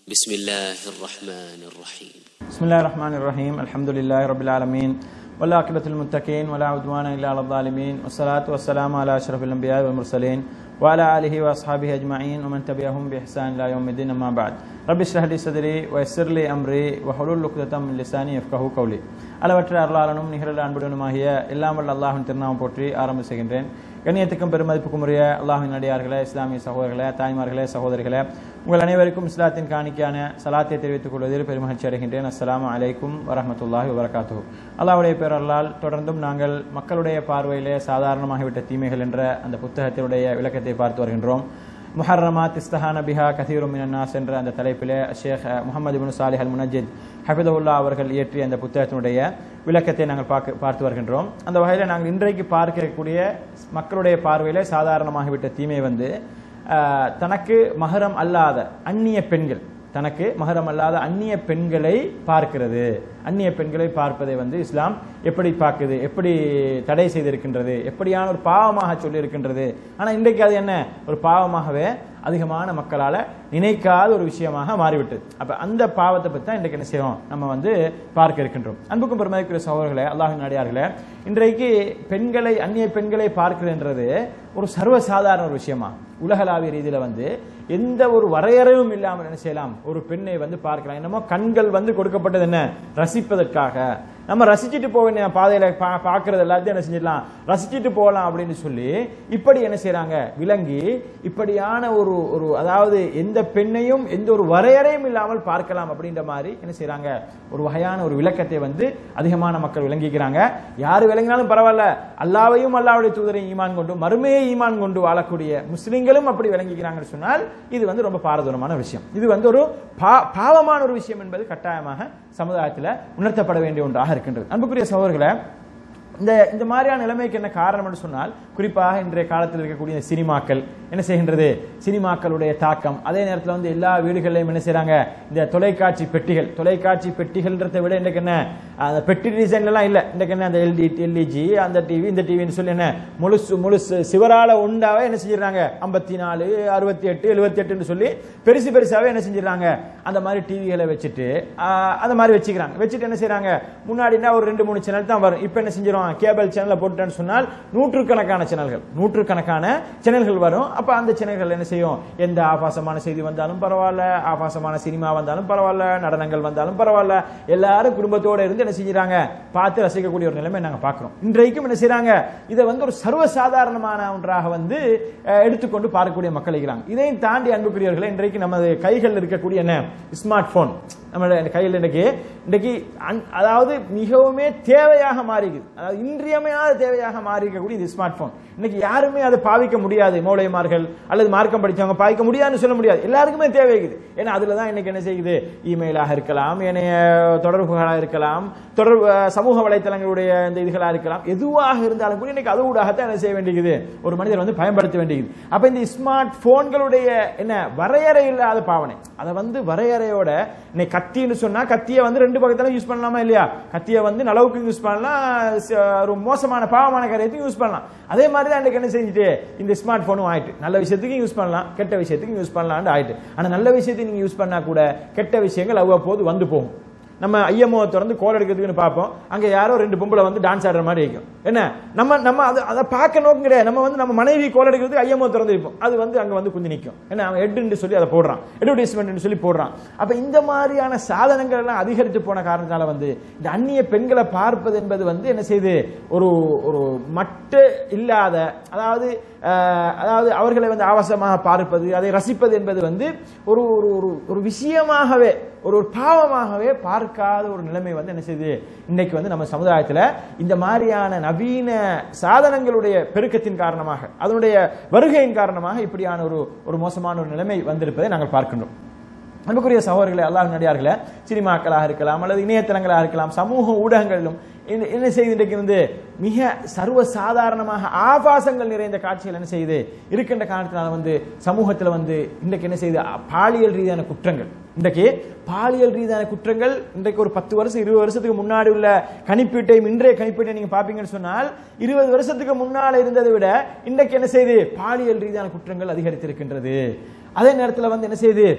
بسم الله الرحمن الرحيم بسم الله الرحمن الرحيم الحمد لله رب العالمين والعاقبة للمتقين ولا عدوان إلا على الظالمين والصلاة والسلام على أشرف الأنبياء والمرسلين وعلى آله وأصحابه أجمعين ومن تبعهم بإحسان إلى يوم الدين أما بعد رب اشرح لي صدري ويسر لي أمري وحلول عقدة من لساني يفقهوا قولي அளவற்ற அருளாளனும் நிகழ அன்புடனுமாகிய எல்லாம் வல்ல அல்லாஹின் திருநாமம் போற்றி ஆரம்ப செய்கின்றேன் கண்ணியத்துக்கும் பெருமதிப்புக்கும் உரிய அல்லாஹின் அடியார்களே இஸ்லாமிய சகோதரர்களே தாய்மார்களே சகோதரிகளே உங்கள் அனைவருக்கும் இஸ்லாத்தின் காணிக்கான சலாத்தை தெரிவித்துக் கொள்வதில் பெருமகிழ்ச்சி அடைகின்றேன் அஸ்ஸலாமு அலைக்கும் வரஹமத்துல்லாஹி வபரகாத்து அல்லாஹ்வுடைய பேரல்லால் தொடர்ந்தும் நாங்கள் மக்களுடைய பார்வையிலே சாதாரணமாகிவிட்ட தீமைகள் என்ற அந்த புத்தகத்தினுடைய விளக்கத்தை பார்த்து வருகின்றோம் முஹர்ரமாத் இஸ்தஹான பிஹா கதீரும் மினன்னாஸ் என்ற அந்த தலைப்பிலே ஷேக் முகமது இப்னு சாலிஹ் அல் முனஜித் ஹபிதவுல்லா அவர்கள் இயற்றிய அந்த புத்தகத்தினுடைய விளக்கத்தை நாங்கள் பார்க்க பார்த்து வருகின்றோம் அந்த வகையில் நாங்கள் இன்றைக்கு பார்க்கக்கூடிய மக்களுடைய பார்வையிலே சாதாரணமாகிவிட்ட தீமை வந்து ஆஹ், தனக்கு மகரம் அல்லாத அந்நிய பெண்கள் தனக்கு மகரம் அல்லாத அந்நிய பெண்களை பார்க்கிறது அந்நிய பெண்களை பார்ப்பதை வந்து இஸ்லாம் எப்படி பார்க்குது எப்படி தடை செய்திருக்கின்றது எப்படியான ஒரு பாவமாக சொல்லியிருக்கின்றது ஆனால் இன்றைக்கு அது என்ன ஒரு பாவமாகவே அதிகமான மக்களால் நினைக்காத ஒரு விஷயமாக மாறிவிட்டது அப்போ அந்த பாவத்தை பற்றி தான் இன்றைக்கு என்ன செய்வோம் நம்ம வந்து பார்க்க இருக்கின்றோம் அன்புக்கும் பெருமதிக்குரிய சகோதரர்களே அல்லாஹின் அடியார்களே இன்றைக்கு பெண்களை அந்நிய பெண்களை பார்க்கிறன்றது ஒரு சர்வசாதாரண ஒரு விஷயமா உலகளாவிய ரீதியில வந்து எந்த ஒரு வரையறையும் இல்லாமல் என்ன செய்யலாம் ஒரு பெண்ணை வந்து பார்க்கலாம் என்னமோ கண்கள் வந்து கொடுக்கப்பட்டது என்ன ரசிப்பதற்காக நம்ம ரசிச்சுட்டு போக வேண்டிய பாதையில பா- பார்க்கறது எல்லாத்தையும் என்ன செஞ்சிடலாம் ரசிச்சுட்டு போகலாம் அப்படின்னு சொல்லி இப்படி என்ன செய்றாங்க விளங்கி இப்படியான ஒரு ஒரு அதாவது எந்த பெண்ணையும் எந்த ஒரு வரையறையும் இல்லாமல் பார்க்கலாம் அப்படின்ற மாதிரி என்ன செய்றாங்க ஒரு வகையான ஒரு விளக்கத்தை வந்து அதிகமான மக்கள் விளங்கிக்கிறாங்க யாரு விளங்கினாலும் பரவாயில்ல அல்லாவையும் அல்லாவுடைய தூதரையும் ஈமான் கொண்டு மறுமையை ஈமான் கொண்டு வாழக்கூடிய முஸ்லிம்களும் அப்படி விளங்கிக்கிறாங்கன்னு சொன்னால் இது வந்து ரொம்ப பாரதூரமான விஷயம் இது வந்து ஒரு பா- பாவமான ஒரு விஷயம் என்பது கட்டாயமாக சமுதாயத்தில் உணர்த்தப்பட வேண்டிய ஒன்றாக இருக்கின்றது அன்புக்குரிய சகோதரர்களை இந்த இந்த மாதிரியான நிலைமைக்கு என்ன காரணம் என்று சொன்னால் குறிப்பாக இன்றைய காலத்தில் இருக்கக்கூடிய இந்த சினிமாக்கள் என்ன செய்கின்றது சினிமாக்களுடைய தாக்கம் அதே நேரத்தில் வந்து எல்லா வீடுகளிலும் என்ன செய்றாங்க இந்த தொலைக்காட்சி பெட்டிகள் தொலைக்காட்சி பெட்டிகள்ன்றதை விட இன்றைக்கு என்ன அந்த பெட்டி டிசைன்ல எல்லாம் இல்ல இன்றைக்கு என்ன அந்த எல்டி எல்இஜி அந்த டிவி இந்த டிவின்னு சொல்லி என்ன முழுசு முழுசு சிவரால உண்டாவே என்ன செஞ்சிடறாங்க ஐம்பத்தி நாலு அறுபத்தி எட்டு எழுபத்தி எட்டுன்னு சொல்லி பெருசு பெருசாவே என்ன செஞ்சிடறாங்க அந்த மாதிரி டிவிகளை வச்சுட்டு ஆஹ், அந்த மாதிரி வச்சுக்கிறாங்க வச்சுட்டு என்ன செய்றாங்க முன்னாடினா ஒரு ரெண்டு மூணு சேனல் தான் வரும் இப்போ என்ன செஞ்சிடும் கேபிள் சேனலை போட்டுட்டேன்னு சொன்னால் நூற்றுக்கணக்கான சேனல்கள் நூற்றுக்கணக்கான சேனல்கள் வரும் அப்ப அந்த சேனல்கள் என்ன செய்யும் எந்த ஆபாசமான செய்தி வந்தாலும் பரவாயில்ல ஆபாசமான சினிமா வந்தாலும் பரவாயில்ல நடனங்கள் வந்தாலும் பரவாயில்ல எல்லாரும் குடும்பத்தோட இருந்து என்ன செஞ்சுறாங்க பார்த்து ரசிக்கக்கூடிய ஒரு நிலைமை நாங்க பார்க்கிறோம் இன்றைக்கும் என்ன செய்றாங்க இதை வந்து ஒரு சர்வசாதாரணமான ஒன்றாக வந்து அஹ், எடுத்துக்கொண்டு பார்க்கக்கூடிய மக்கள் இருக்கிறாங்க இதையும் தாண்டி அன்புக்குரியவர்களே இன்றைக்கு நமது கைகள் இருக்கக்கூடிய என்ன ஸ்மார்ட் போன் நம்மளுடைய கையில் இன்னைக்கு இன்னைக்கு அன்- அதாவது மிகவுமே தேவையாக மாறிக்குது அதாவது இன்றியமையாத தேவையாக மாறி இருக்கக்கூடிய இந்த ஸ்மார்ட் போன் இன்னைக்கு யாருமே அதை பாவிக்க முடியாது மௌளைமார்கள் அல்லது மார்க்கம் படிச்சவங்க பாவிக்க முடியாதுன்னு சொல்ல முடியாது எல்லாருக்குமே தேவைக்குது ஏன்னா அதுல தான் இன்னைக்கு என்ன செய்யுது இமெயிலாக இருக்கலாம் ஏனைய தொடர்புகளாக இருக்கலாம் தொடர்பு அஹ், சமூக வலைத்தளங்களுடைய இந்த இதுகளாக இருக்கலாம் எதுவாக இருந்தாலும் கூட இன்னைக்கு அது ஊடாகத்தான் என்ன செய்ய வேண்டியது ஒரு மனிதர் வந்து பயன்படுத்த வேண்டியது அப்ப இந்த ஸ்மார்ட் போன்களுடைய என்ன வரையறை இல்லாத பாவனை அதை வந்து வரையறையோட இன்னைக்கு கத்தின்னு சொன்னா கத்தியை வந்து ரெண்டு பக்கத்துல யூஸ் பண்ணலாமா இல்லையா கத்தியை வந்து நலவுக்கு யூஸ் பண்ணலாம் ச- ஒரு மோசமான பாவமான காரியத்துக்கு யூஸ் பண்ணலாம் அதே மாதிரி தான் இன்னைக்கு என்ன செஞ்சுட்டு இந்த ஸ்மார்ட் போனும் ஆயிட்டு நல்ல விஷயத்துக்கு யூஸ் பண்ணலாம் கெட்ட விஷயத்துக்கு யூஸ் பண்ணலாம்னு ஆயிட்டு ஆனா நல்ல விஷயத்துக்கு நீங்க யூஸ் பண்ணா கூட கெட்ட விஷயங்கள் அவ்வப்போது வந்து போகும் நம்ம ஐஎம்ஓ திறந்து கோல் எடுக்கிறதுக்குன்னு பார்ப்போம் அங்க யாரோ ரெண்டு பொம்பளை வந்து டான்ஸ் ஆடுற மாதிரி இருக்கும் என்ன நம்ம நம்ம அதை அதை பார்க்க நோக்கம் கிடையாது நம்ம வந்து நம்ம மனைவி கோல் எடுக்கிறதுக்கு ஐஎம்ஓ திறந்து வைப்போம் அது வந்து அங்க வந்து குஞ்சு நிற்கும் என்ன அவன் ஹெட்னு சொல்லி அதை போடுறான் அட்வர்டைஸ்மெண்ட் சொல்லி போடுறான் அப்ப இந்த மாதிரியான சாதனங்கள் எல்லாம் அதிகரித்து போன காரணத்தால வந்து இந்த அந்நிய பெண்களை பார்ப்பது என்பது வந்து என்ன செய்யுது ஒரு ஒரு மட்டு இல்லாத அதாவது அஹ், அதாவது அவர்களை வந்து ஆபாசமாக பார்ப்பது அதை ரசிப்பது என்பது வந்து ஒரு ஒரு ஒரு ஒரு விஷயமாகவே ஒரு ஒரு பாவமாகவே பார்க்காத ஒரு நிலைமை வந்து என்ன செய்யுது இன்னைக்கு வந்து நம்ம சமுதாயத்தில் இந்த மாதிரியான நவீன சாதனங்களுடைய பெருக்கத்தின் காரணமாக அதனுடைய வருகையின் காரணமாக இப்படியான ஒரு ஒரு மோசமான ஒரு நிலைமை வந்திருப்பதை நாங்கள் பார்க்கின்றோம் அன்புக்குரிய சகோதரர்களே அல்லாஹ் நடிகார்களே சினிமாக்களாக இருக்கலாம் அல்லது இணையதளங்களாக இருக்கலாம் சமூக ஊடகங்களிலும் என்ன- என்ன செய்யுது இன்றைக்கு வந்து மிக சர்வ சாதாரணமாக ஆபாசங்கள் நிறைந்த காட்சிகள் என்ன செய்யுது இருக்கின்ற காரணத்தினால வந்து சமூகத்தில் வந்து இன்றைக்கு என்ன செய்யுது அ- பாலியல் ரீதியான குற்றங்கள் இன்றைக்கு பாலியல் ரீதியான குற்றங்கள் இன்றைக்கு ஒரு பத்து வருஷம் இருபது வருஷத்துக்கு முன்னாடி உள்ள கணிப்பீட்டையும் இன்றைய கணிப்பீட்டை நீங்க பாப்பீங்கன்னு சொன்னால் இருபது வருஷத்துக்கு முன்னால இருந்ததை விட இன்றைக்கு என்ன செய்யுது பாலியல் ரீதியான குற்றங்கள் அதிகரித்திருக்கின்றது அதே நேரத்தில் வந்து என்ன செய்யுது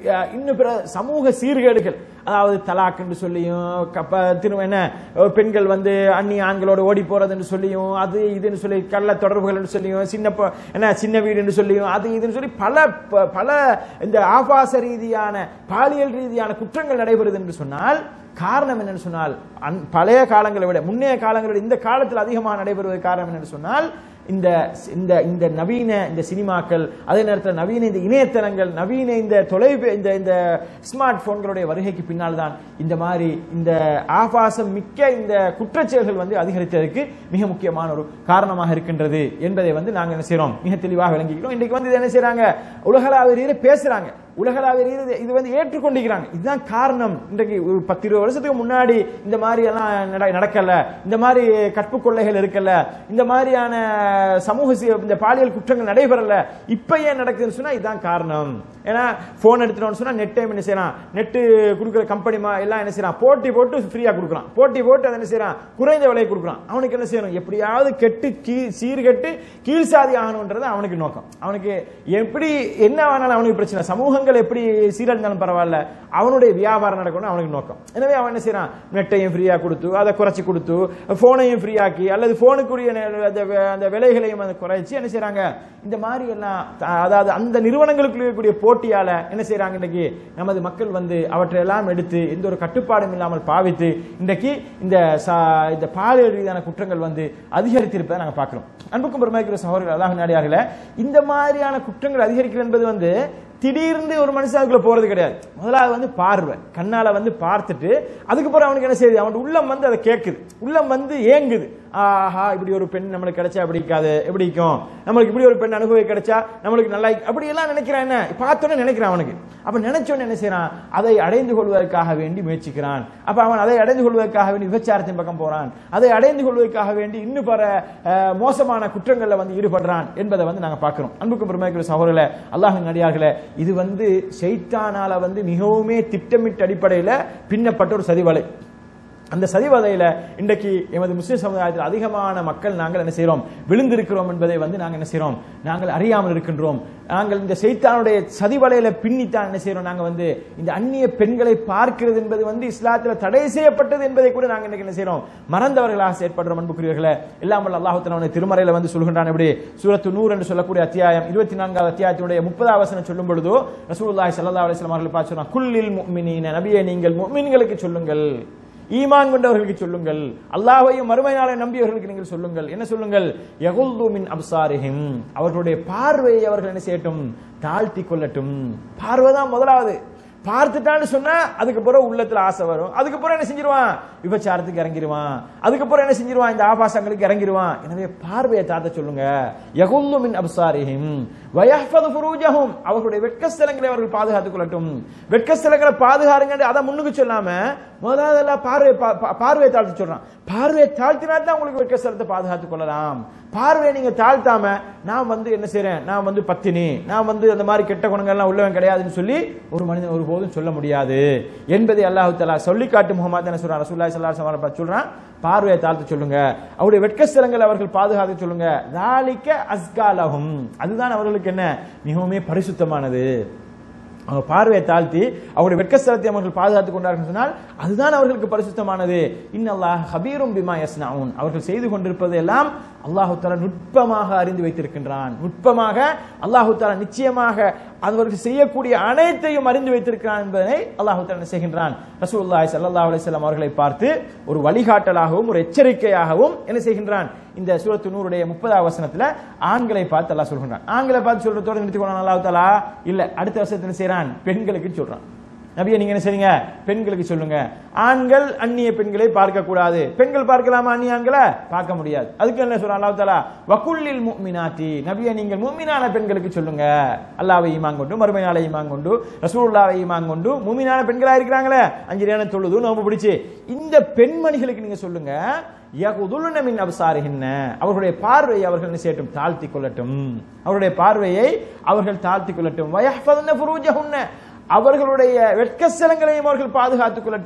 அஹ், இன்னும் பிற சமூக சீர்கேடுகள் அதாவது தலாக் என்று சொல்லியும் கப்ப திரும்ப என்ன அஹ், பெண்கள் வந்து அந்நிய ஆண்களோட ஓடி போறதுன்னு சொல்லியும் அது இதுன்னு சொல்லி கள்ள தொடர்புகள் என்று சொல்லியும் சின்ன ப- என்ன சின்ன வீடு என்று சொல்லியும் அது இதுன்னு சொல்லி பல ப- பல இந்த ஆபாச ரீதியான பாலியல் ரீதியான குற்றங்கள் நடைபெறுது என்று சொன்னால் காரணம் என்னன்னு சொன்னால் அந்- பழைய காலங்களை விட முன்னைய காலங்களை விட இந்த காலத்தில் அதிகமாக நடைபெறுவது காரணம் என்னன்னு சொன்னால் இந்த இந்த இந்த நவீன இந்த சினிமாக்கள் அதே நேரத்தில் நவீன இந்த இணையதளங்கள் நவீன இந்த தொலைபே இந்த இந்த ஸ்மார்ட் போன்களுடைய வருகைக்கு பின்னால் தான் இந்த மாதிரி இந்த ஆபாசம் மிக்க இந்த குற்றச்செயல்கள் வந்து அதிகரித்ததற்கு மிக முக்கியமான ஒரு காரணமாக இருக்கின்றது என்பதை வந்து நாங்கள் என்ன செய்றோம் மிக தெளிவாக விளங்கிக்கிறோம் இன்றைக்கு வந்து இதை என்ன செய்றாங்க உலகளாவிய ரீதியில பேசுறாங்க உலகளாவிய ரீதியில இது வந்து ஏற்றுக்கொண்டிருக்கிறாங்க இதுதான் காரணம் இன்றைக்கு ஒரு பத்து இருபது வருஷத்துக்கு முன்னாடி இந்த மாதிரி எல்லாம் நட- நடக்கல இந்த மாதிரி கற்பு கொள்ளைகள் இருக்கல இந்த மாதிரியான சமூக சீ- இந்த பாலியல் குற்றங்கள் நடைபெறல இப்ப ஏன் நடக்குதுன்னு சொன்னா இதுதான் காரணம் ஏன்னா போன் எடுத்துட்டோம்னு சொன்னா நெட் டைம் என்ன செய்யறான் நெட் கொடுக்குற கம்பெனி எல்லாம் என்ன செய்யறான் போட்டி போட்டு ஃப்ரீயா கொடுக்குறான் போட்டி போட்டு அதை என்ன செய்யறான் குறைந்த விலையை கொடுக்குறான் அவனுக்கு என்ன செய்யணும் எப்படியாவது கெட்டு கீ சீர்கெட்டு கீழ்சாதி ஆகணும்ன்றது அவனுக்கு நோக்கம் அவனுக்கு எப்படி என்ன வேணாலும் அவனுக்கு பிரச்சனை சமூகங்கள் எப்படி சீரழிந்தாலும் பரவாயில்ல அவனுடைய வியாபாரம் நடக்கணும் அவனுக்கு நோக்கம் எனவே அவன் என்ன செய்யறான் நெட்டையும் ஃப்ரீயா கொடுத்து அதை குறைச்சி கொடுத்து போனையும் ஃப்ரீயாக்கி அல்லது போனுக்குரிய நே- அந்த வே- அந்த விலைகளையும் அதை குறைச்சி என்ன செய்றாங்க இந்த மாதிரி எல்லாம் த- அதாவது அந்த நிறுவனங்களுக்கு இருக்கக்கூடிய போட்டியால என்ன செய்றாங்க இன்னைக்கு நமது மக்கள் வந்து அவற்றையெல்லாம் எடுத்து எந்த ஒரு கட்டுப்பாடும் இல்லாமல் பாவித்து இன்றைக்கு இந்த ச- இந்த பாலியல் ரீதியான குற்றங்கள் வந்து அதிகரித்திருப்பதை நாங்க பார்க்கிறோம் அன்புக்கும் பெருமைக்குரிய சகோதரர்கள் அல்லாஹ் நாடியார்களே இந்த மாதிரியான குற்றங்கள் அதிகரிக்கிறது என்பது வந்து திடீர்னு ஒரு மனுஷன் அதுக்குள்ள போறது கிடையாது முதலாவது வந்து பார்வை கண்ணால வந்து பார்த்துட்டு அதுக்கப்புறம் அவனுக்கு என்ன செய்யுது அவன் உள்ளம் வந்து அதை கேட்குது உள்ளம் வந்து ஏங்குது ஆஹா இப்படி ஒரு பெண் நம்மளுக்கு கிடைச்சா எப்படி இருக்காது எப்படி இருக்கும் நம்மளுக்கு இப்படி ஒரு பெண் அனுபவி கிடைச்சா நம்மளுக்கு நல்லா இருக்கு. அப்படி எல்லாம் நினைக்கிறான் என்ன பார்த்தோன்னே நினைக்கிறான் அவனுக்கு அப்ப நினைச்சோன்னு என்ன செய்யறான் அதை அடைந்து கொள்வதற்காக வேண்டி முயற்சிக்கிறான் அப்ப அவன் அதை அடைந்து கொள்வதற்காக வேண்டி விபச்சாரத்தின் பக்கம் போறான் அதை அடைந்து கொள்வதற்காக வேண்டி இன்னும் பல அஹ், மோசமான குற்றங்கள்ல வந்து ஈடுபடுறான் என்பதை வந்து நாங்க பார்க்கிறோம் அன்புக்கும் பெருமைக்குரிய சகோதரர்களே அல்லாஹின் அடியார்களே இது வந்து ஷைத்தானால வந்து மிகவுமே திட்டமிட்ட அடிப்படையில பின்னப்பட்ட ஒரு சதிவலை அந்த சதிவதையில இன்றைக்கு எமது முஸ்லிம் சமுதாயத்தில் அதிகமான மக்கள் நாங்கள் என்ன செய்றோம் விழுந்திருக்கிறோம் என்பதை வந்து நாங்கள் என்ன செய்றோம் நாங்கள் அறியாமல் இருக்கின்றோம் நாங்கள் இந்த செய்தானுடைய சதிவலையில பின்னித்தான் என்ன செய்றோம் நாங்க வந்து இந்த அந்நிய பெண்களை பார்க்கிறது என்பது வந்து இஸ்லாத்தில் தடை செய்யப்பட்டது என்பதை கூட நாங்கள் இன்னைக்கு என்ன செய்றோம் மறந்தவர்களாக செயற்படுறோம் அன்புக்குரியவர்களே எல்லாம் வல்ல அல்லாஹ் தஆலா திருமறையில வந்து சொல்கின்றான் எப்படி சூரத்து நூறு என்று சொல்லக்கூடிய அத்தியாயம் இருபத்தி நான்காவது அத்தியாயத்தினுடைய முப்பதாவது வசனம் சொல்லும் பொழுதோ ரசூலுல்லாஹி ஸல்லல்லாஹு அலைஹி வஸல்லம் அவர்கள் பார்த்து சொன்னார் குல்லில் முஃமினீன நபியே நீங்கள் முஃமின்களுக்கு சொல்லுங்கள் ஈமான் கொண்டவர்களுக்கு சொல்லுங்கள் அல்லாஹ்வையும் மறுமை நாளை நம்பியவர்களுக்கு நீங்கள் சொல்லுங்கள் என்ன சொல்லுங்கள் யகுல்து மின் அப்சாரிஹிம் அவர்களுடைய பார்வையை அவர்கள் என்ன செய்யட்டும் தாழ்த்தி கொள்ளட்டும் பார்வை தான் முதலாவது பார்த்துட்டான்னு சொன்னா அதுக்கப்புறம் உள்ளத்துல ஆசை வரும் அதுக்கப்புறம் என்ன செஞ்சிருவான் விபச்சாரத்துக்கு இறங்கிடுவான் அதுக்கப்புறம் என்ன செஞ்சிருவான் இந்த ஆபாசங்களுக்கு இறங்கிடுவான் எனவே பார்வையை தாத்த சொல்லுங்க யகுல்லு மின் அப்சாரிஹிம் வயஹ்ஃபது ஃபுரூஜஹும் அவர்களுடைய வெட்கஸ்தலங்களை அவர்கள் பாதுகாத்துக் கொள்ளட்டும் வெட்கஸ்தலங்களை பாதுகாருங்க அதை முன்னுக்கு சொல்லாம முதலாவது எல்லாம் பார்வை பா- பா- பார்வையை தாழ்த்தி சொல்றான் பார்வையை தாழ்த்தினா தான் உங்களுக்கு வெட்கஸ்தலத்தை பாதுகாத்துக் கொள்ளலாம் பார்வையை நீங்க தாழ்த்தாம நான் வந்து என்ன செய்றேன் நான் வந்து பத்தினி நான் வந்து அந்த மாதிரி கெட்ட குணங்கள்லாம் உள்ளவன் கிடையாதுன்னு சொல்லி ஒரு மனிதன் ஒருபோதும் சொல்ல முடியாது என்பதை அல்லாஹ் தஆலா சொல்லி காட்டு முகமது என்ன சொல்றான் ரசூலுல்லாஹி ஸல்லல்லாஹு அலைஹி வஸல்லம் பார்த்து சொல்றான் பார்வையை தாழ்த்து சொல்லுங்க அவருடைய வெட்கஸ்தலங்களை அவர்கள் பாதுகாத்து சொல்லுங்க தாலிக்க அஸ்காலஹும் அதுதான் அவர்களுக்கு என்ன மிகவும் பரிசுத்தமானது அவங்க பார்வையை தாழ்த்தி அவருடைய வெட்கஸ்தலத்தை அவர்கள் பாதுகாத்துக் கொண்டார்கள் சொன்னால் அதுதான் அவர்களுக்கு பரிசுத்தமானது இன்னல்லாஹ் ஹபீரும் பிமா யஸ்னவுன் அவர்கள் செய்து கொண்டிருப்பது எல்லாம் அல்லாஹு தஆலா நுட்பமாக அறிந்து வைத்திருக்கின்றான் நுட்பமாக அல்லாஹு தஆலா நிச்சயமாக அவர்கள் செய்யக்கூடிய அனைத்தையும் அறிந்து வைத்திருக்கிறான் என்பதை அல்லாஹு தஆலா என்ன செய்கின்றான் ரசூலுல்லாஹி ஸல்லல்லாஹு அலைஹி வஸல்லம் அவர்களை பார்த்து ஒரு வழிகாட்டலாகவும் ஒரு எச்சரிக்கையாகவும் என்ன செய்கின்றான் இந்த சூரத்து நூறுடைய முப்பதாவது வசனத்துல ஆண்களை பார்த்து அல்லாஹ் சொல்கின்றான் ஆண்களை பார்த்து சொல்றதோட நிறுத்திக்கொள்ளான் அல்லாஹ் தஆலா இல்ல அடுத்த வருஷத்துல என்ன செய்றான் பெண்களுக்கு சொல்றான் நபியை நீங்க என்ன செய்றீங்க பெண்களுக்கு சொல்லுங்க ஆண்கள் அந்நிய பெண்களை பார்க்க கூடாது பெண்கள் பார்க்கலாமா அந்நிய ஆண்களை பார்க்க முடியாது அதுக்கு என்ன சொல்றான் அல்லாஹ் தஆலா வகுல்லில் முஃமினாத்தி நபியை நீங்கள் முஃமினான பெண்களுக்கு சொல்லுங்க அல்லாஹ்வை ஈமான் கொண்டு மறுமை நாளை ஈமான் கொண்டு ரசூலுல்லாஹ்வை ஈமான் கொண்டு முஃமினான பெண்களா இருக்கிறாங்களே அஞ்சு நேரம் தொழுது நோம்பு பிடிச்சு இந்த பெண்மணிகளுக்கு நீங்க சொல்லுங்க யகுதுலுன மின் அப்சாரிஹின்ன அவர்களுடைய பார்வையை அவர்கள் என்ன செய்யட்டும் தாழ்த்தி கொள்ளட்டும் அவருடைய பார்வையை அவர்கள் தாழ்த்தி கொள்ளட்டும் வயஹ்ஃபதுன ஃபுரூஜஹுன்ன அவர்களுடைய வெட்கஸ்தலங்களையும் அவர்கள் பாதுகாத்துக் கொள்ளட்டும்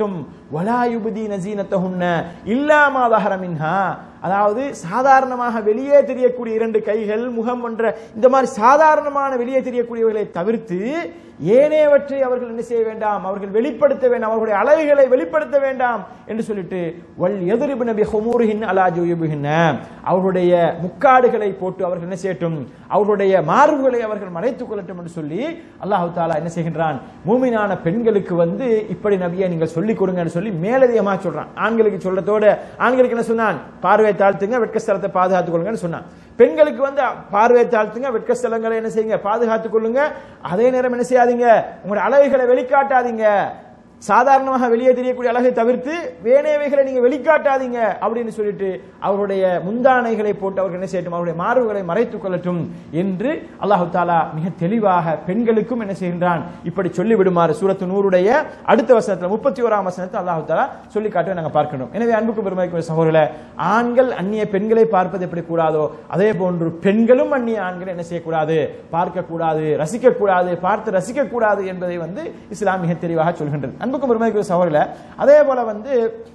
வலா யுபதீன ஜீனத்தஹுன்ன இல்லாமா தஹர மின்ஹா அதாவது சாதாரணமாக வெளியே தெரியக்கூடிய இரண்டு கைகள் முகம் என்ற இந்த மாதிரி சாதாரணமான வெளியே தெரியக்கூடியவர்களை தவிர்த்து ஏனையவற்றை அவர்கள் என்ன செய்ய வேண்டாம் அவர்கள் வெளிப்படுத்த வேண்டாம் அவர்களுடைய அழகுகளை வெளிப்படுத்த வேண்டாம் என்று சொல்லிட்டு வல் எதிரிபு நபி ஹுமூரிஹின் அலா ஜுயுபிஹின்ன அவர்களுடைய முக்காடுகளை போட்டு அவர்கள் என்ன செய்யட்டும் அவர்களுடைய மார்புகளை அவர்கள் மறைத்துக் கொள்ளட்டும் என்று சொல்லி அல்லாஹு தாலா என்ன செய்கின்றான் மூமினான பெண்களுக்கு வந்து இப்படி நபியை நீங்கள் சொல்லிக் கொடுங்கன்னு சொல்லி மேலதிகமா சொல்றான் ஆண்களுக்கு சொல்றதோட ஆண்களுக்கு என்ன சொன்னான் பார்வை தாழ்த்துங்க வெட்க ஸ்தலத்தை பாதுகாத்துக் கொள்ளுங்கன்னு சொன்னான் பெண்களுக்கு வந்து பார்வை தாழ்த்துங்க வெட்க ஸ்தலங்களை என்ன செய்யுங்க பாதுகாத்துக் கொள்ளுங்க அதே நேரம் என்ன செய்யாதீங்க உங்களுடைய அழகுகளை வெளிக்காட்டாதீங்க சாதாரணமாக வெளியே தெரியக்கூடிய அழகை தவிர்த்து வேணையவைகளை நீங்க வெளிக்காட்டாதீங்க அப்படின்னு சொல்லிட்டு அவருடைய முந்தானைகளை போட்டு அவர்கள் என்ன செய்யட்டும் அவருடைய மார்புகளை மறைத்துக் கொள்ளட்டும் என்று அல்லாஹு தாலா மிக தெளிவாக பெண்களுக்கும் என்ன செய்கின்றான் இப்படி சொல்லி விடுமாறு சூரத்து நூறுடைய அடுத்த வசனத்தில் முப்பத்தி ஓராம் வசனத்தை அல்லாஹு தாலா சொல்லி காட்டுவதை நாங்கள் பார்க்கணும் எனவே அன்புக்கு பெருமைக்கு சகோதரர்களே ஆண்கள் அந்நிய பெண்களை பார்ப்பது எப்படி கூடாதோ அதே போன்று பெண்களும் அந்நிய ஆண்களை என்ன செய்யக்கூடாது பார்க்கக்கூடாது ரசிக்கக்கூடாது பார்த்து ரசிக்கக்கூடாது என்பதை வந்து இஸ்லாம் மிக தெளிவாக சொல்கின்றது அன்புக்கும் பெருமைக்கு சகோதரர்களே அதே போல வந்து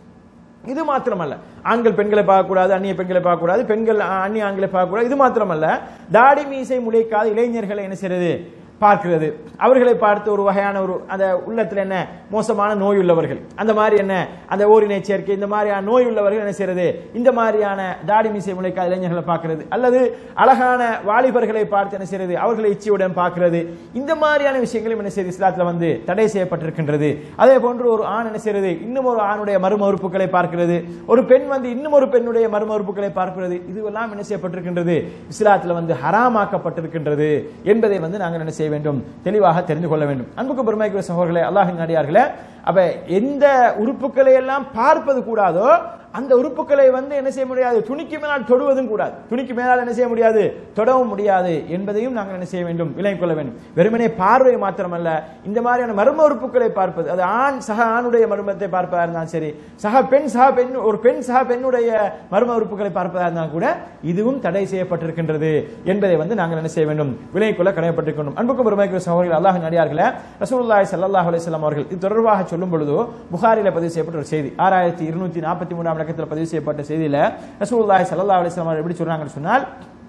இது மாத்திரமல்ல ஆண்கள் பெண்களை பார்க்கக்கூடாது அந்நிய பெண்களை பார்க்கக்கூடாது பெண்கள் அந்நிய ஆண்களை பார்க்கக்கூடாது இது மாத்திரமல்ல தாடி மீசை முளைக்காத இளைஞர்களை என்ன செய்யறது பார்க்கிறது அவர்களை பார்த்து ஒரு வகையான ஒரு அந்த உள்ளத்துல என்ன மோசமான நோய் உள்ளவர்கள் அந்த மாதிரி என்ன அந்த ஓரினை சேர்க்கை இந்த மாதிரியான நோய் உள்ளவர்கள் என்ன செய்யறது இந்த மாதிரியான தாடி மீசை முளைக்காத இளைஞர்களை பார்க்கிறது அல்லது அழகான வாலிபர்களை பார்த்து என்ன செய்யறது அவர்களை இச்சையுடன் பார்க்கிறது இந்த மாதிரியான விஷயங்களும் என்ன செய்யுது இஸ்லாத்துல வந்து தடை செய்யப்பட்டிருக்கின்றது அதே போன்று ஒரு ஆண் என்ன செய்யறது இன்னும் ஒரு ஆணுடைய மர்ம உறுப்புகளை பார்க்கிறது ஒரு பெண் வந்து இன்னும் ஒரு பெண்ணுடைய மர்ம உறுப்புகளை பார்க்கிறது இதுவெல்லாம் என்ன செய்யப்பட்டிருக்கின்றது இஸ்லாத்துல வந்து ஹராமாக்கப்பட்டிருக்கின்றது என்பதை வந்து நாங்கள் என்ன செய்ய வேண்டும் தெளிவாக தெரிந்து கொள்ள வேண்டும் அன்புக்கு பெருமைக்குரிய சகோதரர்களே அல்லாஹின் அடியார்களே அப்ப எந்த உறுப்புகளை எல்லாம் பார்ப்பது கூடாதோ அந்த உறுப்புகளை வந்து என்ன செய்ய முடியாது துணிக்கு மேலால் தொடுவதும் கூடாது துணிக்கு மேலால் என்ன செய்ய முடியாது தொடவும் முடியாது என்பதையும் நாங்கள் என்ன செய்ய வேண்டும் விளங்கிக் கொள்ள வேண்டும் வெறுமனே பார்வை மாத்திரமல்ல இந்த மாதிரியான மர்ம உறுப்புகளை பார்ப்பது அது ஆண் சக ஆணுடைய மர்மத்தை பார்ப்பதா இருந்தாலும் சரி சக பெண் சக பெண் ஒரு பெண் சக பெண்ணுடைய மர்ம உறுப்புகளை பார்ப்பதா இருந்தாலும் கூட இதுவும் தடை செய்யப்பட்டிருக்கின்றது என்பதை வந்து நாங்கள் என்ன செய்ய வேண்டும் விலகிக் கொள்ள கடமைப்பட்டிருக்கணும் அன்புக்கும் பெருமைக்குரிய சகோதரர்கள் அல்லாஹ் நடிகார்களே ரசூலுல்லாஹி ஸல்லல்லாஹு அலைஹி வஸல்லம் அவர்கள் இது தொடர்பாக சொல்லும் பொழுது புகாரில பதிவு செய்யப்பட்ட ஒரு செய்தி ஆறாயிரத்தி இருநூத்தி நாற்பத்தி மூணாம் இலக்கத்தில் பதிவு செய்யப்பட்ட செய்தியில ரசூலுல்லாஹி ஸல்லல்லாஹு அலைஹி வஸல்லம் அவர்கள் எப்படி சொல்றாங்கன்னு சொன்னால்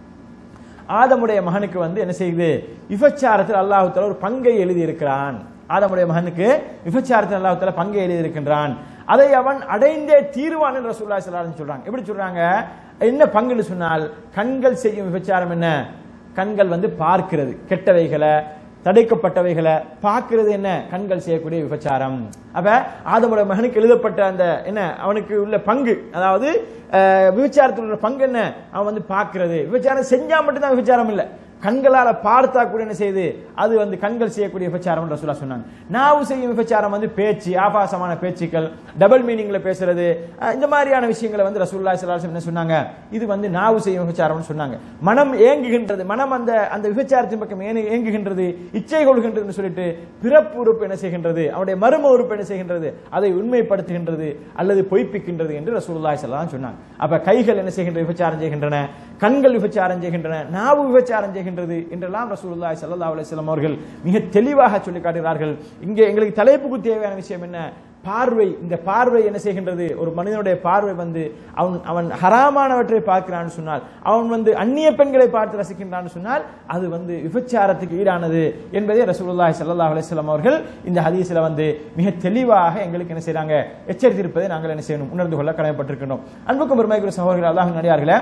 ஆதமுடைய மகனுக்கு வந்து என்ன செய்யுது விபச்சாரத்தில் அல்லாஹு தஆலா ஒரு பங்கை எழுதி இருக்கிறான் ஆதமுடைய மகனுக்கு விபச்சாரத்தில் அல்லாஹு தஆலா பங்கை எழுதி இருக்கின்றான் அதை அவன் அடைந்தே தீர்வான் என்று ரசூலுல்லாஹி ஸல்லல்லாஹு அலைஹி சொல்றாங்க எப்படி சொல்றாங்க என்ன பங்குன்னு சொன்னால் கண்கள் செய்யும் விபச்சாரம் என்ன கண்கள் வந்து பார்க்கிறது கெட்டவைகளை தடைக்கப்பட்டவைகளை பார்க்கிறது என்ன கண்கள் செய்யக்கூடிய விபச்சாரம் அப்ப ஆதமுடைய மகனுக்கு எழுதப்பட்ட அந்த என்ன அவனுக்கு உள்ள பங்கு அதாவது அஹ், விபச்சாரத்தில் உள்ள பங்கு என்ன அவன் வந்து பார்க்கிறது விபச்சாரம் செஞ்சா மட்டும்தான் விபச்சாரம் இல்லை கண்களால பார்த்தா கூட என்ன செய்யுது அது வந்து கண்கள் செய்யக்கூடிய விபச்சாரம் ரசூலா சொன்னாங்க நாவு செய்யும் விபச்சாரம் வந்து பேச்சு ஆபாசமான பேச்சுக்கள் டபுள் மீனிங்ல பேசுறது அஹ், இந்த மாதிரியான விஷயங்களை வந்து ரசூல்லா ஸல்லல்லாஹு என்ன சொன்னாங்க இது வந்து நாவு செய்யும் விபச்சாரம்னு சொன்னாங்க மனம் ஏங்குகின்றது மனம் அந்த அந்த விபச்சாரத்தின் பக்கம் ஏனு- ஏங்குகின்றது இச்சை கொள்கின்றதுன்னு சொல்லிட்டு பிறப்பு உறுப்பு என்ன செய்கின்றது அவருடைய மர்ம உறுப்பு என்ன செய்கின்றது அதை உண்மைப்படுத்துகின்றது அல்லது பொய்ப்பிக்கின்றது என்று ரசூலுல்லாஹி ஸல்லல்லாஹு அலைஹி சொன்னாங்க அப்ப கைகள் என்ன செய்கின்ற விபச்சாரம் செய்கின்றன கண்கள் விபச்சாரம் செய்கின்றன நாவு விபச்சாரம் செய்கின்றது என்றெல்லாம் ரசூலுல்லாஹி ஸல்லல்லாஹு அலைஹி வஸல்லம் அவர்கள் மிக தெளிவாக சொல்லி காட்டுகிறார்கள் இங்கே எங்களுக்கு தலைப்புக்கு தேவையான விஷயம் என்ன பார்வை இந்த பார்வை என்ன செய்கின்றது ஒரு மனிதனுடைய பார்வை வந்து அவன் அவன் ஹராமானவற்றை பார்க்கிறான்னு சொன்னால் அவன் வந்து அந்நிய பெண்களை பார்த்து ரசிக்கின்றான்னு சொன்னால் அது வந்து விபச்சாரத்துக்கு ஈடானது என்பதை ரசூலுல்லாஹி ஸல்லல்லாஹு அலைஹி வஸல்லம் அவர்கள் இந்த ஹதீஸ்ல வந்து மிக தெளிவாக எங்களுக்கு என்ன செய்றாங்க எச்சரித்திருப்பதை நாங்கள் என்ன செய்யணும் உணர்ந்து கொள்ள கடமைப்பட்டிருக்கின்றோம் அன்புக்கும் பெருமைக்குரிய சகோதரர்கள் அல்லாஹ் நடிகார்களே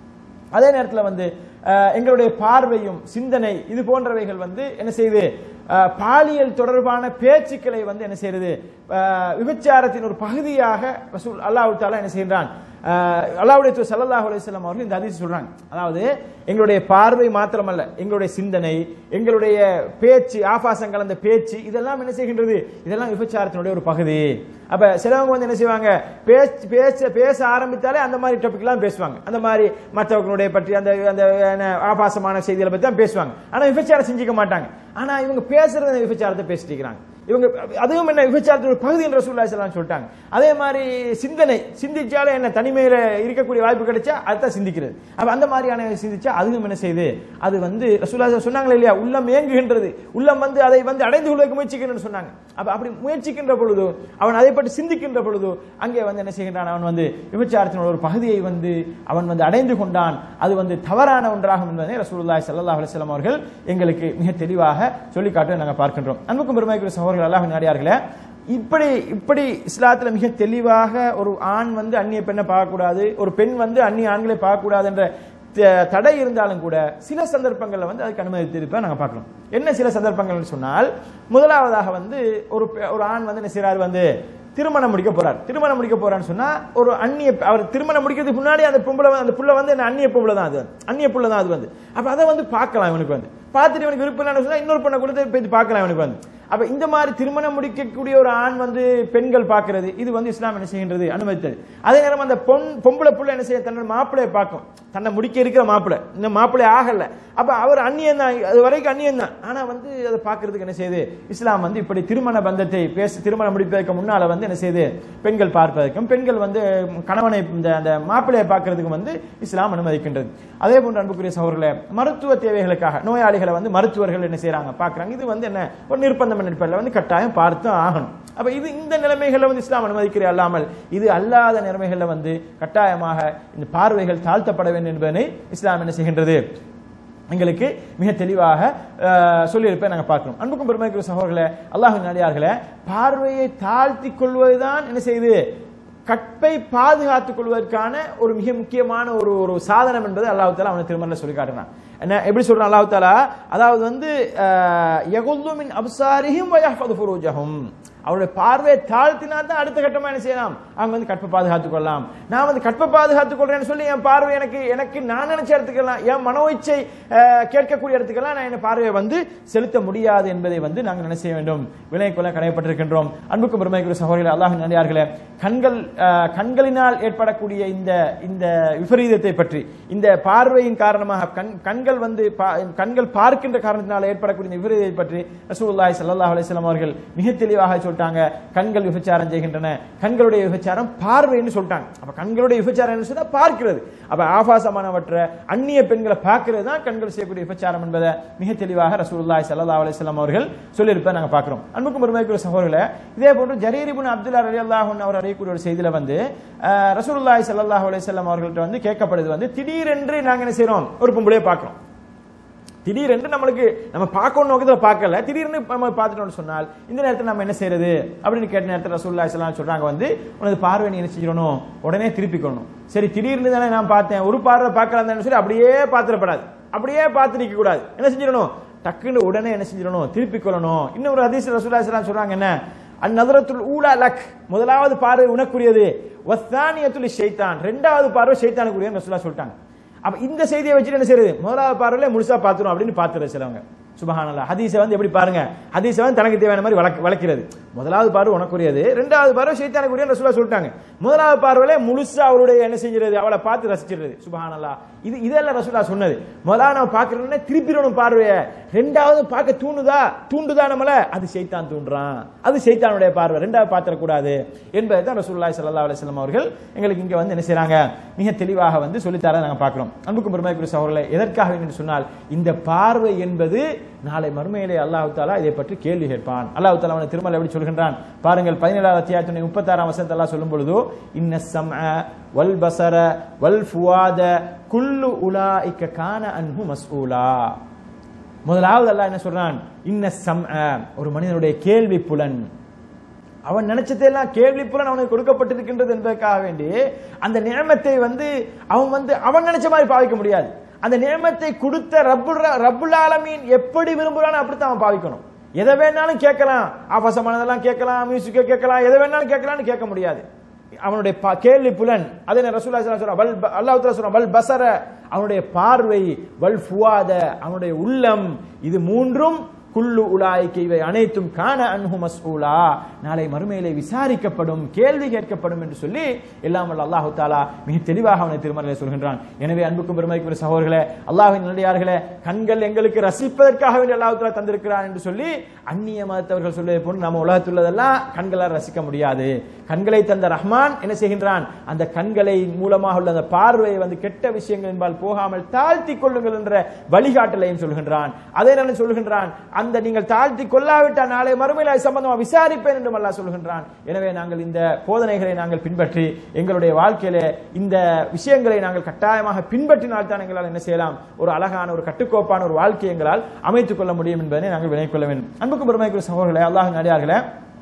அதே நேரத்தில் வந்து அஹ், எங்களுடைய பார்வையும் சிந்தனை இது போன்றவைகள் வந்து என்ன செய்யுது அஹ், பாலியல் தொடர்பான பேச்சுக்களை வந்து என்ன செய்யுது அஹ், விபச்சாரத்தின் ஒரு பகுதியாக ரசூல் அல்லாஹ் தாலா என்ன செய்கின்றான் அஹ், அல்லாஹ்வுடைய தூதர் ஸல்லல்லாஹு அலைஹி வஸல்லம் அவர்கள் இந்த ஹதீஸ் சொல்றாங்க அதாவது எங்களுடைய பார்வை மாத்திரமல்ல எங்களுடைய சிந்தனை எங்களுடைய பேச்சு ஆபாசம் கலந்த பேச்சு இதெல்லாம் என்ன செய்கின்றது இதெல்லாம் விபச்சாரத்தினுடைய ஒரு பகுதி அப்ப சிலவங்க வந்து என்ன செய்வாங்க பேச்சு பேச பேச ஆரம்பித்தாலே அந்த மாதிரி டாபிக் எல்லாம் பேசுவாங்க அந்த மாதிரி மற்றவங்களுடைய பற்றி அந்த அந்த என்ன, ஆபாசமான செய்திகளை பத்தி தான் பேசுவாங்க ஆனா விபச்சாரம் செஞ்சுக்க மாட்டாங்க ஆனா இவங்க பேசுறது அந்த விபச்சாரத்தை பேசிட்டு இருக்கிறாங்க இவங்க அதுவும் என்ன விபச்சாரத்தோட பகுதி என்று ரசூலுல்லாஹி ஸல்லல்லாஹு அலைஹி சொல்லிட்டாங்க அதே மாதிரி சிந்தனை சிந்திச்சாலே என்ன தனிமையில இருக்கக்கூடிய வாய்ப்பு கிடைச்சா அதுதான் சிந்திக்கிறது அப்ப அந்த மாதிரியான சிந்திச்சா அதுவும் என்ன செய்யுது அது வந்து ரசூலுல்லாஹி சொன்னாங்களே இல்லையா உள்ளம் ஏங்குகின்றது உள்ளம் வந்து அதை வந்து அடைந்து கொள்வதற்கு முயற்சிக்கணும்னு சொன்னாங்க அப்ப அப்படி முயற்சிக்கின்ற பொழுது அவன் அதை பற்றி சிந்திக்கின்ற பொழுது அங்கே வந்து என்ன செய்கின்றான் அவன் வந்து விபச்சாரத்தினோட ஒரு பகுதியை வந்து அவன் வந்து அடைந்து கொண்டான் அது வந்து தவறான ஒன்றாகும் என்பதை ரசூலுல்லாஹி ஸல்லல்லாஹு அலைஹி வஸல்லம் அவர்கள் எங்களுக்கு மிக தெளிவாக சொல்லி காட்ட நாங்கள் பார்க்கின்றோம் அன்புக்கும் பெருமைக்குரிய சகோதரர்கள் அல்லாஹ் நாடியார்களே இப்படி இப்படி இஸ்லாத்துல மிக தெளிவாக ஒரு ஆண் வந்து அந்நிய பெண்ணை பார்க்கக்கூடாது ஒரு பெண் வந்து அந்நிய ஆண்களை பார்க்கக்கூடாது என்ற த- தடை இருந்தாலும் கூட சில சந்தர்ப்பங்கள்ல வந்து அதுக்கு அனுமதித்திருப்ப நாங்க பார்க்கலாம் என்ன சில சந்தர்ப்பங்கள்னு சொன்னால் முதலாவதாக வந்து ஒரு பெ- ஒரு ஆண் வந்து என்ன செய்றாரு வந்து திருமணம் முடிக்க போறார் திருமணம் முடிக்க போறான்னு சொன்னா ஒரு அந்நிய அவர் திருமணம் முடிக்கிறதுக்கு முன்னாடி அந்த பொம்பளை வந்து- அந்த புள்ள வந்து என்ன அந்நிய பொம்பளை தான் அது அந்நிய புள்ள தான் அது வந்து அப்ப அதை வந்து பார்க்கலாம் இவனுக்கு வந்து பார்த்துட்டு இவனுக்கு விருப்பம் இல்லைன்னு சொன்னா இன்னொரு பொண்ணை கொடுத்து போய் பார்க்கலாம் இவனுக்கு வந்து அப்ப இந்த மாதிரி திருமணம் முடிக்கக்கூடிய ஒரு ஆண் வந்து பெண்கள் பார்க்கிறது இது வந்து இஸ்லாம் என்ன செய்கின்றது அனுமதித்தது அதே நேரம் அந்த பொன் பொம்பளை புள்ள என்ன செய்ய தன்னோட மாப்பிளையை பார்க்கும் தன்னை முடிக்க இருக்கிற மாப்பிள்ளை இந்த மாப்பிள்ளை ஆகல அப்ப அவர் அந்நியன் தான் அது வரைக்கும் அந்நியன் தான் ஆனா வந்து அதை பார்க்கிறதுக்கு என்ன செய்யுது இஸ்லாம் வந்து இப்படி திருமண பந்தத்தை பேச திருமணம் முடிப்பதற்கு முன்னால வந்து என்ன செய்யுது பெண்கள் பார்ப்பதற்கும் பெண்கள் வந்து கணவனை இந்த அந்த மாப்பிள்ளையை பார்க்கறதுக்கும் வந்து இஸ்லாம் அனுமதிக்கின்றது அதே போன்று அன்புக்குரிய சகோதரர்களே மருத்துவ தேவைகளுக்காக நோயாளிகளை வந்து மருத்துவர்கள் என்ன செய்றாங்க பார்க்கறாங்க இது வந்து என்ன ஒரு நிர்பந்தம் நிற்பதில் வந்து கட்டாயம் பார்த்து ஆகணும் அப்ப இது இந்த நிலைமைகளை வந்து இஸ்லாம் அனுமதிக்கிற அல்லாமல் இது அல்லாத நிலைமைகள்ல வந்து கட்டாயமாக இந்த பார்வைகள் தாழ்த்தப்பட வேண்டும் என்பதனை இஸ்லாம் என்ன செய்கின்றது எங்களுக்கு மிக தெளிவாக அஹ், சொல்லியிருப்பேன் நாங்கள் பார்க்கணும் அன்புக்கும் பெருமைக்குரிய சகோதரர்களே அல்லாஹின் நடிகார்களே பார்வையை தாழ்த்தி கொள்வதுதான் என்ன செய்யுது கற்பை பாதுகாத்துக் கொள்வதற்கான ஒரு மிக முக்கியமான ஒரு ஒரு சாதனம் என்பது அல்லாஹ் தாலா அவனை திருமணம் சொல்லி காட்டுறான் என்ன எப்படி சொல்றான் அல்லாஹ் தாலா அதாவது வந்து யகுல்லு மின் அப்சாரிஹிம் வயஹ்ஃபது ஃபுரூஜஹும் அவருடைய பார்வையை தாழ்த்தினா தான் அடுத்த கட்டமா என்ன செய்யலாம் அவங்க வந்து கற்பை பாதுகாத்துக் கொள்ளலாம் நான் வந்து கற்பை பாதுகாத்துக் கொள்றேன்னு சொல்லி என் பார்வை எனக்கு எனக்கு நான் நினைச்ச இடத்துக்கெல்லாம் என் மனோ இச்சை அஹ், கேட்கக்கூடிய இடத்துக்கெல்லாம் நான் என் பார்வையை வந்து செலுத்த முடியாது என்பதை வந்து நாங்கள் என்ன செய்ய வேண்டும் விலை கொள்ள கடையப்பட்டிருக்கின்றோம் அன்புக்கும் பெருமைக்குரிய சகோதரிகள் அல்லாஹ் நடிகார்களே கண்கள் அஹ், கண்களினால் ஏற்படக்கூடிய இந்த இந்த விபரீதத்தை பற்றி இந்த பார்வையின் காரணமாக கண் கண்கள் வந்து பா- கண்கள் பார்க்கின்ற காரணத்தினால் ஏற்படக்கூடிய இந்த விபரீதத்தை பற்றி ரசூலுல்லாஹி ஸல்லல்லாஹு அலைஹி வஸல்லம் அவர்கள் மிக தெளிவாக சொல்லிட்டாங்க கண்கள் விபச்சாரம் செய்கின்றன கண்களுடைய விபச்சாரம் பார்வைன்னு சொல்லிட்டாங்க அப்ப கண்களுடைய விபச்சாரம் என்ன சொன்னா பார்க்கிறது அப்ப ஆபாசமானவற்றை அந்நிய பெண்களை பார்க்கிறது தான் கண்கள் செய்யக்கூடிய விபச்சாரம் என்பதை மிக தெளிவாக ரசூலுல்லாஹி ஸல்லல்லாஹு அலைஹி வஸல்லம் அவர்கள் சொல்லியிருப்பதை நாங்க பார்க்கிறோம் அன்புக்கும் பெருமைக்குரிய சகோதரர்களே இதே போன்று ஜரீர் இப்னு அப்துல்லா ரலியல்லாஹு அன்ஹு அவர் அறியக்கூடிய ஒரு செய்தியில வந்து அஹ், ரசூலுல்லாஹி ஸல்லல்லாஹு அலைஹி வஸல்லம் அவர்கள்ட்ட வந்து கேட்கப்படுது வந்து திடீரென்று நாங்க என்ன செய்றோம் ஒரு பொம்பளையை பார்க்கிறோம் திடீரென்று நம்மளுக்கு நம்ம பார்க்கணும் நோக்கத்தில் பார்க்கல திடீர்னு நம்ம பார்த்துட்டோம்னு சொன்னால் இந்த நேரத்தில் நம்ம என்ன செய்யறது அப்படின்னு கேட்ட நேரத்தில் ரசூல்லா ஸல்லல்லாஹு சொல்றாங்க வந்து உனது பார்வை நீ என்ன செஞ்சிடணும் உடனே திருப்பிக்கணும் சரி திடீர்னு தானே நான் பார்த்தேன் ஒரு பார்வை பார்க்கலாம் தானே சொல்லி அப்படியே பார்த்துடப்படாது அப்படியே பார்த்து நிற்க கூடாது என்ன செஞ்சிடணும் டக்குன்னு உடனே என்ன செஞ்சிடணும் திருப்பிக் கொள்ளணும் இன்னொரு ஹதீஸ் ரசூல்லா ஸல்லல்லாஹு சொல்றாங்க என்ன அந்நதரத்துல் ஊலா லக் முதலாவது பார்வை உனக்குரியது வஸ்தானியத்துல் ஷைத்தான் ரெண்டாவது பார்வை ஷைத்தானுக்குரியன்னு ரசூல்லா சொல்லிட்டாங்க அப்ப இந்த செய்தியை வச்சுட்டு என்ன செய்யுது முதலாவது பார்வையில முழுசா பார்த்துரும் அப்படின்னு பார்த்துரு சிலவங்க சுபஹானல்லா ஹதீஸை வந்து எப்படி பாருங்க ஹதீஸை வந்து தனக்கு தேவையான மாதிரி வளர்க்க வளர்க்கிறது முதலாவது பார்வை உனக்குரியது ரெண்டாவது பார்வை சைத்தானுக்குரிய ரசூலா சொல்லிட்டாங்க முதலாவது பார்வையில முழுசா அவருடைய என்ன செஞ்சிருது அவளை பார்த்து ரசிச்சிருது சுபஹானல்லா இது இதெல்லாம் ரசூலா சொன்னது முதலாவது நம்ம பார்க்கறோம்னா திருப்பிடணும் பார்வையை ரெண்டாவது பார்க்க தூண்டுதா தூண்டுதா நம்மள அது சைத்தான் தூண்டுறான் அது சைத்தானுடைய பார்வை ரெண்டாவது பார்த்துடக்கூடாது என்பதை தான் ரசூலுல்லாஹி ஸல்லல்லாஹு அலைஹி வஸல்லம் அவர்கள் எங்களுக்கு இங்க வந்து என்ன செய்றாங்க மிக தெளிவாக வந்து சொல்லித்தர நாங்க பார்க்கிறோம் அன்புக்கும் பெருமைக்குரிய சகோதரர்களே எதற்காக என்று சொன்னால் இந்த பார்வை என்பது நாளை மறுமையிலே அல்லாஹ் தாலா இதை பற்றி கேள்வி கேட்பான் அல்லாஹ் தாலா அவனை திருமலை எப்படி சொல்கின்றான் பாருங்கள் பதினேழாவது அத்தியாயத்தினுடைய முப்பத்தாறாம் வசனத்தை அல்லாஹ் சொல்லும் பொழுது இன்ன சம்அ வல் பசர வல் ஃபுவாத குல்லு உலாஇக்க கான அன்ஹு மஸ்ஊலா முதலாவது அல்லாஹ் என்ன சொல்றான் இன்ன சம்அ ஒரு மனிதனுடைய கேள்வி புலன் அவன் நினைச்சதெல்லாம் கேள்வி புலன் அவனுக்கு கொடுக்கப்பட்டிருக்கின்றது என்பதற்காக வேண்டி அந்த நியமத்தை வந்து அவன் வந்து அவன் நினைச்ச மாதிரி பாவிக்க முடியாது அந்த நியமத்தை கொடுத்த ரப்புல் ரப்புல் ஆலமீன் எப்படி விரும்புறானோ அப்படித்தான் அவன் பாவிக்கணும் எதை வேணாலும் கேட்கலாம் ஆபாசமானதெல்லாம் கேட்கலாம் மியூசிக்கை கேட்கலாம் எதை வேணாலும் கேட்கலாம்னு கேட்க முடியாது அவனுடைய பா- கேள்வி புலன் அதே நேரம் ரசூலுல்லாஹி ஸல்லல்லாஹு அலைஹி வஸல்லம் வல் ப- அல்லாஹ் தஆலா சொல்றான் வல் பசர அவனுடைய பார்வை வல் ஃபுவாத அவனுடைய உள்ளம் இது மூன்றும் குல்லு உலாய்க்கு இவை அனைத்தும் காண அன்ஹு மஸ்ஊலா நாளை மறுமையிலே விசாரிக்கப்படும் கேள்வி கேட்கப்படும் என்று சொல்லி எல்லாம் வல்ல அல்லாஹு தாலா மிக தெளிவாக அவனை திருமறையிலே சொல்கின்றான் எனவே அன்புக்கும் பெருமைக்கும் சகோதரர்களே அல்லாஹ்வின் நல்லடியார்களே கண்கள் எங்களுக்கு ரசிப்பதற்காக வேண்டிய அல்லாஹ் தாலா தந்திருக்கிறான் என்று சொல்லி அந்நிய மதத்தவர்கள் சொல்வதை போன்று நம்ம உலகத்துள்ளதெல்லாம் கண்களால் ரசிக்க முடியாது கண்களை தந்த ரஹ்மான் என்ன செய்கின்றான் அந்த கண்களை மூலமாக உள்ள அந்த பார்வையை வந்து கெட்ட விஷயங்கள் என்பால் போகாமல் தாழ்த்தி கொள்ளுங்கள் என்ற வழிகாட்டலையும் சொல்கின்றான் அதே நான் சொல்கின்றான் அந்த நீங்கள் தாழ்த்தி கொள்ளாவிட்டால் நாளை மறுமையில் அது சம்பந்தமாக விசாரிப்பேன் என்று அல்லாஹ் சொல்கின்றான் எனவே நாங்கள் இந்த போதனைகளை நாங்கள் பின்பற்றி எங்களுடைய வாழ்க்கையில இந்த விஷயங்களை நாங்கள் கட்டாயமாக பின்பற்றினால் தான் எங்களால் என்ன செய்யலாம் ஒரு அழகான ஒரு கட்டுக்கோப்பான ஒரு வாழ்க்கையை எங்களால் அமைத்துக் கொள்ள முடியும் என்பதை நாங்கள் வினைக் கொள்ள வேண்டும் அன்புக்கும் பெருமைக்குரிய சகோதரர்களே அல்லாஹ் நடிகார்களே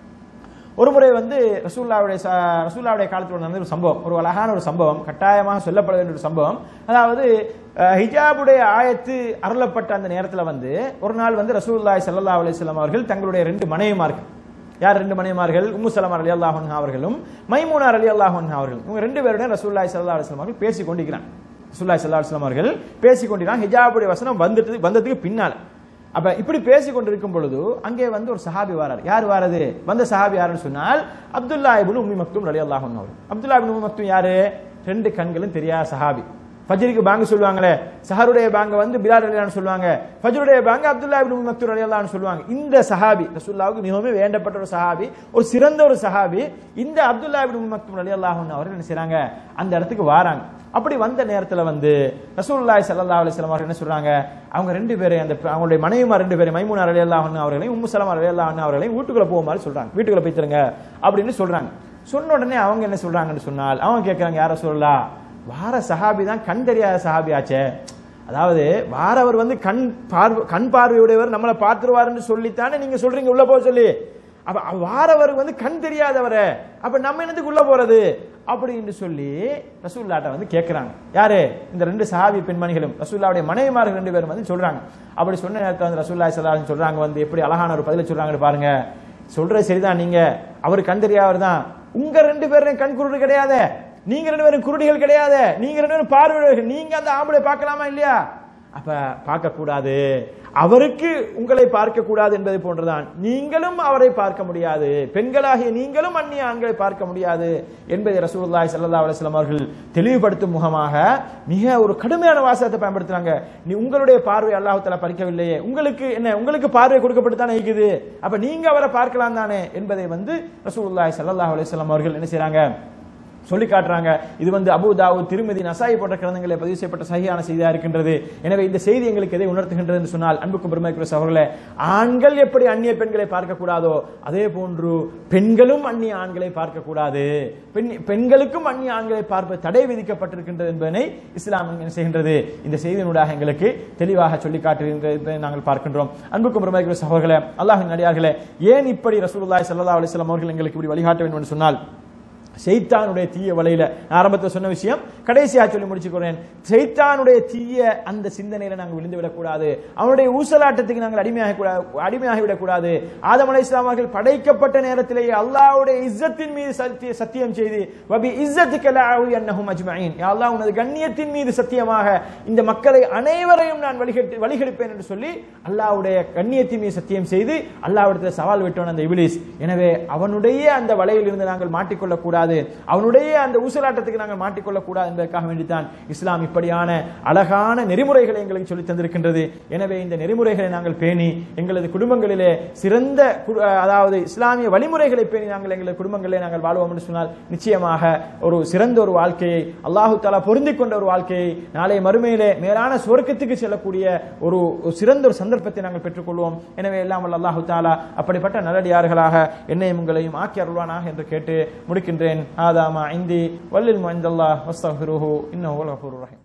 ஒரு முறை வந்து ரசூல்லாவுடைய ச- ரசூல்லாவுடைய காலத்தில் நடந்த ஒரு சம்பவம் ஒரு அழகான ஒரு சம்பவம் கட்டாயமாக சொல்லப்பட வேண்டிய ஒரு சம்பவம் அதாவது அஹ், ஹிஜாபுடைய ஆயத்து அருளப்பட்ட அந்த நேரத்தில் வந்து ஒரு நாள் வந்து ரசூலுல்லாஹி ஸல்லல்லாஹு அலைஹி வஸல்லம் அவர்கள் தங்களுடைய ரெண்டு மனைவிமார்கள் யார் ரெண்டு மனைவிமார்கள் உம்மு சலமா அலி அல்லாஹ் அவர்களும் மைமூனார் அலி அல்லாஹ் அவர்களும் இவங்க ரெண்டு பேருடன் ரசூலுல்லாஹி ஸல்லல்லாஹு அலைஹி வஸல்லம் அவர்கள் பேசிக் கொண்டிருக்கிறாங்க ரசூலுல்லாஹி ஸல்லல்லாஹு அலைஹி வஸல்லம் அவர்கள் பேசிக் கொண்டிருக்கிறாங்க ஹிஜாபுடைய வசனம் வந்துட்டு வந்ததுக்கு பின்னால அப்ப இப்படி பேசிக் கொண்டிருக்கும் பொழுது அங்கே வந்து ஒரு சஹாபி வரார் யார் வாரது வந்த சஹாபி யாருன்னு சொன்னால் அப்துல்லா இப்னு உம்மி மக்தும் ரலி அல்லாஹ் அவர் அப்துல்லா இப்னு உம்மி மக்தும் யாரு ரெண்டு கண்களும் தெரியாத சஹாபி ஃபஜ்ருக்கு பாங்கு சொல்லுவாங்களே சஹருடைய பாங்க வந்து பிலால் அலிலான்னு சொல்லுவாங்க ஃபஜ்ருடைய பாங்க அப்துல்லா இப்னு உம்மி மக்தும் ரலி அல்லாஹ்னு சொல்லுவாங்க இந்த சஹாபி ரசூலுல்லாஹ்வுக்கு மிகவும் வேண்டப்பட்ட ஒரு சஹாபி ஒரு சிறந்த ஒரு சஹாபி இந்த அப்துல்லா இப்னு உம்மி மக்தும் ரலி அல்லாஹ் அவர்கள் என்ன செய்றாங்க அந்த இடத்துக்கு வாராங்க அப்படி வந்த நேரத்துல வந்து ரசூலுல்லாஹி ஸல்லல்லாஹு அலைஹி வஸல்லம் அவர்கள் என்ன சொல்றாங்க அவங்க ரெண்டு பேரை அந்த அவங்களுடைய மனைவிமார் ரெண்டு பேரை மைமூனா ரலியல்லாஹு அன்ஹா அவர்களையும் உம்மு சலமா ரலியல்லாஹு அன்ஹா அவர்களையும் வீட்டுக்குள்ள போகுமாறு சொல்றாங்க வீட்டுக்குள்ள போய் தருங்க அப்படின்னு சொல்றாங்க சொன்ன உடனே அவங்க என்ன சொல்றாங்கன்னு சொன்னால் அவங்க கேட்கறாங்க யார சொல்லலாம் வார சஹாபி தான் கண் தெரியாத சஹாபி ஆச்சே அதாவது வாரவர் வந்து கண் பார்வை கண் பார்வையுடையவர் நம்மளை பார்த்துருவாருன்னு சொல்லித்தானே நீங்க சொல்றீங்க உள்ள போக சொல்லி அப்ப வாரவர் வந்து கண் தெரியாதவரே அப்ப நம்ம என்னத்துக்கு உள்ள போறது அப்படின்னு சொல்லி ரசூல்லாட்ட வந்து கேட்கிறாங்க யாரு இந்த ரெண்டு சஹாபி பெண்மணிகளும் ரசூல்லாவுடைய மனைவிமார்கள் ரெண்டு பேரும் வந்து சொல்றாங்க அப்படி சொன்ன நேரத்தில் வந்து ரசூல்லா சல்லாஹ் சொல்றாங்க வந்து எப்படி அழகான ஒரு பதில சொல்றாங்கன்னு பாருங்க சொல்றது சரிதான் நீங்க அவர் கண் தெரியாதவர் தான் உங்க ரெண்டு பேரும் கண் குருடு கிடையாது நீங்க ரெண்டு பேரும் குருடிகள் கிடையாது நீங்க ரெண்டு பேரும் பார்வையாளர்கள் நீங்க அந்த ஆம்பளை பார்க்கலாமா இல்லையா அப்ப பார்க்க கூடாது அவருக்கு உங்களை பார்க்க கூடாது என்பதை போன்றுதான் நீங்களும் அவரை பார்க்க முடியாது பெண்களாகிய நீங்களும் அந்நிய ஆண்களை பார்க்க முடியாது என்பதை ரசூலுல்லாஹி ஸல்லல்லாஹு அலைஹி வஸல்லம் அவர்கள் தெளிவுபடுத்தும் முகமாக மிக ஒரு கடுமையான வாசகத்தை பயன்படுத்துறாங்க நீ உங்களுடைய பார்வை அல்லாஹ் தஆலா பறிக்கவில்லையே உங்களுக்கு என்ன உங்களுக்கு பார்வை கொடுக்கப்பட்டு தானே இருக்குது அப்ப நீங்க அவரை பார்க்கலாம் தானே என்பதை வந்து ரசூலுல்லாஹி ஸல்லல்லாஹு அலைஹி வஸல்லம் அவர்கள் என்ன செய்றாங்க சொல்லி காட்டுறாங்க இது வந்து அபு தாவூத் திருமதி நசாயி போன்ற கிரந்தங்களை பதிவு செய்யப்பட்ட சரியான செய்தியா இருக்கின்றது எனவே இந்த செய்தி எங்களுக்கு எதை உணர்த்துகின்றது என்று சொன்னால் அன்புக்கும் பெருமைக்குரிய சகோதரர்களே ஆண்கள் எப்படி அந்நிய பெண்களை பார்க்க கூடாதோ அதே போன்று பெண்களும் அந்நிய ஆண்களை பார்க்க கூடாது பெண் பெண்களுக்கும் அந்நிய ஆண்களை பார்ப்பது தடை விதிக்கப்பட்டிருக்கின்றது என்பதனை இஸ்லாம் என்ன செய்கின்றது இந்த செய்தியினூடாக எங்களுக்கு தெளிவாக சொல்லி காட்டுகின்றதை நாங்கள் பார்க்கின்றோம் அன்புக்கும் பெருமைக்குரிய சகோதரர்களே அல்லாஹின் நடிகார்களே ஏன் இப்படி ரசூலுல்லாஹி ஸல்லல்லாஹு அலைஹி வஸல்லம் அவர்கள் எங்களுக்கு இப்படி வழிகாட்ட வேண்டும் என்று சொன்னால் செய்தானுடைய தீய வலையில நான் ஆரம்பத்தில் சொன்ன விஷயம் கடைசியா சொல்லி முடிச்சுக்கிறேன் செய்தானுடைய தீய அந்த சிந்தனையில நாங்கள் விழுந்து விடக்கூடாது அவனுடைய ஊசலாட்டத்துக்கு நாங்கள் அடிமையாக கூடாது அடிமையாகி விடக்கூடாது ஆதம் அலை இஸ்லாமர்கள் படைக்கப்பட்ட நேரத்திலேயே அல்லாஹ்வுடைய இஸ்ஸத்தின் மீது சத்திய சத்தியம் செய்து வபி இஸ்ஸத்துக்கு லஅவு அன்னஹும் அஜ்மஈன் யா அல்லாஹ் உனது கண்ணியத்தின் மீது சத்தியமாக இந்த மக்களை அனைவரையும் நான் வழிகட்டு வழிகெடுப்பேன் என்று சொல்லி அல்லாஹ்வுடைய கண்ணியத்தின் மீது சத்தியம் செய்து அல்லாஹ்விடத்தில் சவால் விட்டவன் அந்த இபிலிஸ் எனவே அவனுடைய அந்த வலையில் இருந்து நாங்கள் மாட்டிக்கொள்ள கூடாது அவனுடைய அந்த ஊசலாட்டத்துக்கு நாங்கள் மாட்டிக்கொள்ள கூடாது என்பதற்காக வேண்டித்தான் இஸ்லாம் இப்படியான அழகான நெறிமுறைகளை எங்களுக்கு சொல்லி தந்திருக்கின்றது எனவே இந்த நெறிமுறைகளை நாங்கள் பேணி எங்களது குடும்பங்களிலே சிறந்த கு- அதாவது இஸ்லாமிய வழிமுறைகளை பேணி நாங்கள் எங்களது குடும்பங்களிலே நாங்கள் வாழ்வோம் என்று சொன்னால் நிச்சயமாக ஒரு சிறந்த ஒரு வாழ்க்கையை அல்லாஹு தாலா பொருந்திக் கொண்ட ஒரு வாழ்க்கையை நாளை மறுமையிலே மேலான சுவர்க்கத்துக்கு செல்லக்கூடிய ஒரு ஒரு சிறந்த ஒரு சந்தர்ப்பத்தை நாங்கள் பெற்றுக்கொள்வோம் எனவே எல்லாம் வல்ல அல்லாஹு தாலா அப்படிப்பட்ட நல்லடியார்களாக என்னையும் உங்களையும் ஆக்கி அருள்வானாக என்று கேட்டு முடிக்கின்றேன் ஆதாமா இந்தி வல்லில் மந்தல்லா வஸ்தஃபிருஹு இன்னஹு கஃபூருர் ரஹீம்